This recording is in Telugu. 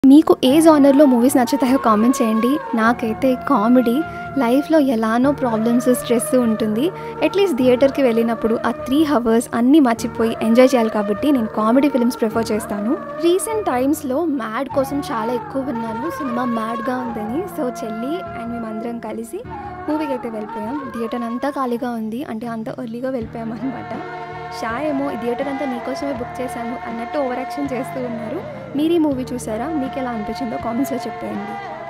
మీకు ఏ జానర్లో మూవీస్ నచ్చుతాయో కామెంట్ చేయండి నాకైతే కామెడీ లైఫ్లో ఎలానో ప్రాబ్లమ్స్ స్ట్రెస్ ఉంటుంది అట్లీస్ట్ థియేటర్కి వెళ్ళినప్పుడు ఆ త్రీ హవర్స్ అన్నీ మర్చిపోయి ఎంజాయ్ చేయాలి కాబట్టి నేను కామెడీ ఫిల్మ్స్ ప్రిఫర్ చేస్తాను రీసెంట్ టైమ్స్లో మ్యాడ్ కోసం చాలా ఎక్కువ విన్నాను సినిమా మ్యాడ్గా ఉందని సో చెల్లి అండ్ మేమందరం కలిసి మూవీకి అయితే వెళ్ళిపోయాం థియేటర్ అంతా ఖాళీగా ఉంది అంటే అంత ఎర్లీగా వెళ్ళిపోయాం అనమాట షా ఏమో ఈ థియేటర్ అంతా నీకోసమే బుక్ చేశాను అన్నట్టు ఓవర్ యాక్షన్ చేస్తూ ఉన్నారు మీరు ఈ మూవీ చూసారా మీకు ఎలా అనిపించిందో కామెంట్స్లో చెప్పేయండి